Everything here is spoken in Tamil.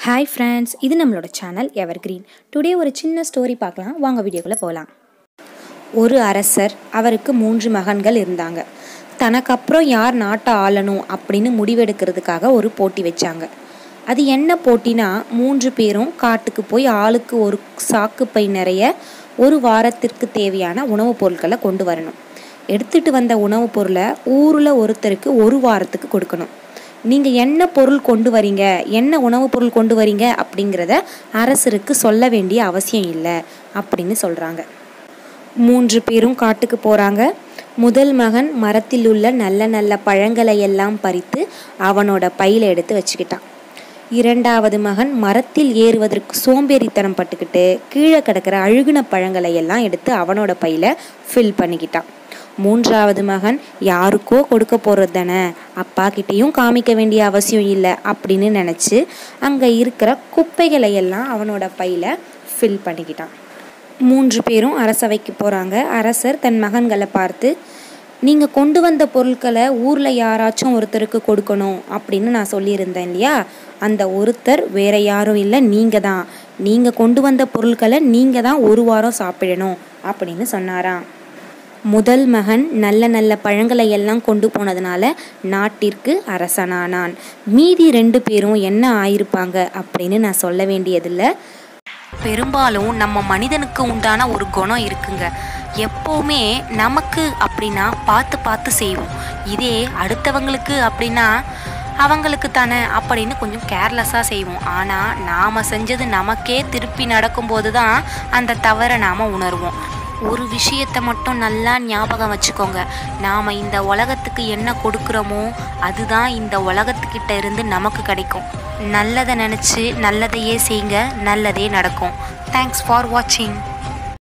ஹாய் ஃப்ரெண்ட்ஸ் இது நம்மளோட சேனல் எவர் கிரீன் டுடே ஒரு சின்ன ஸ்டோரி பார்க்கலாம் வாங்க வீடியோக்குள்ளே போகலாம் ஒரு அரசர் அவருக்கு மூன்று மகன்கள் இருந்தாங்க தனக்கு அப்புறம் யார் நாட்டை ஆளணும் அப்படின்னு முடிவெடுக்கிறதுக்காக ஒரு போட்டி வச்சாங்க அது என்ன போட்டினா மூன்று பேரும் காட்டுக்கு போய் ஆளுக்கு ஒரு சாக்கு பை நிறைய ஒரு வாரத்திற்கு தேவையான உணவுப் பொருட்களை கொண்டு வரணும் எடுத்துட்டு வந்த உணவுப் பொருளை ஊரில் ஒருத்தருக்கு ஒரு வாரத்துக்கு கொடுக்கணும் நீங்கள் என்ன பொருள் கொண்டு வரீங்க என்ன உணவுப் பொருள் கொண்டு வரீங்க அப்படிங்கிறத அரசருக்கு சொல்ல வேண்டிய அவசியம் இல்லை அப்படின்னு சொல்கிறாங்க மூன்று பேரும் காட்டுக்கு போகிறாங்க முதல் மகன் மரத்தில் உள்ள நல்ல நல்ல பழங்களை எல்லாம் பறித்து அவனோட பையில எடுத்து வச்சுக்கிட்டான் இரண்டாவது மகன் மரத்தில் ஏறுவதற்கு சோம்பேறித்தனம் பட்டுக்கிட்டு கீழே கிடக்கிற அழுகுன பழங்களை எல்லாம் எடுத்து அவனோட பையில ஃபில் பண்ணிக்கிட்டான் மூன்றாவது மகன் யாருக்கோ கொடுக்க போகிறது தானே அப்பா கிட்டேயும் காமிக்க வேண்டிய அவசியம் இல்லை அப்படின்னு நினச்சி அங்கே இருக்கிற குப்பைகளை எல்லாம் அவனோட பையில ஃபில் பண்ணிக்கிட்டான் மூன்று பேரும் அரசவைக்கு போகிறாங்க அரசர் தன் மகன்களை பார்த்து நீங்கள் கொண்டு வந்த பொருட்களை ஊரில் யாராச்சும் ஒருத்தருக்கு கொடுக்கணும் அப்படின்னு நான் சொல்லியிருந்தேன் இல்லையா அந்த ஒருத்தர் வேற யாரும் இல்லை நீங்கள் தான் நீங்கள் கொண்டு வந்த பொருட்களை நீங்கள் தான் ஒரு வாரம் சாப்பிடணும் அப்படின்னு சொன்னாராம் முதல் மகன் நல்ல நல்ல பழங்களை எல்லாம் கொண்டு போனதுனால நாட்டிற்கு அரசனானான் மீதி ரெண்டு பேரும் என்ன ஆயிருப்பாங்க அப்படின்னு நான் சொல்ல வேண்டியதில்லை பெரும்பாலும் நம்ம மனிதனுக்கு உண்டான ஒரு குணம் இருக்குங்க எப்போவுமே நமக்கு அப்படின்னா பார்த்து பார்த்து செய்வோம் இதே அடுத்தவங்களுக்கு அப்படின்னா அவங்களுக்கு தானே அப்படின்னு கொஞ்சம் கேர்லெஸ்ஸாக செய்வோம் ஆனால் நாம் செஞ்சது நமக்கே திருப்பி நடக்கும்போது தான் அந்த தவறை நாம் உணர்வோம் ஒரு விஷயத்தை மட்டும் நல்லா ஞாபகம் வச்சுக்கோங்க நாம் இந்த உலகத்துக்கு என்ன கொடுக்குறோமோ அதுதான் இந்த உலகத்துக்கிட்ட இருந்து நமக்கு கிடைக்கும் நல்லதை நினச்சி நல்லதையே செய்யுங்க நல்லதே நடக்கும் தேங்க்ஸ் ஃபார் வாட்சிங்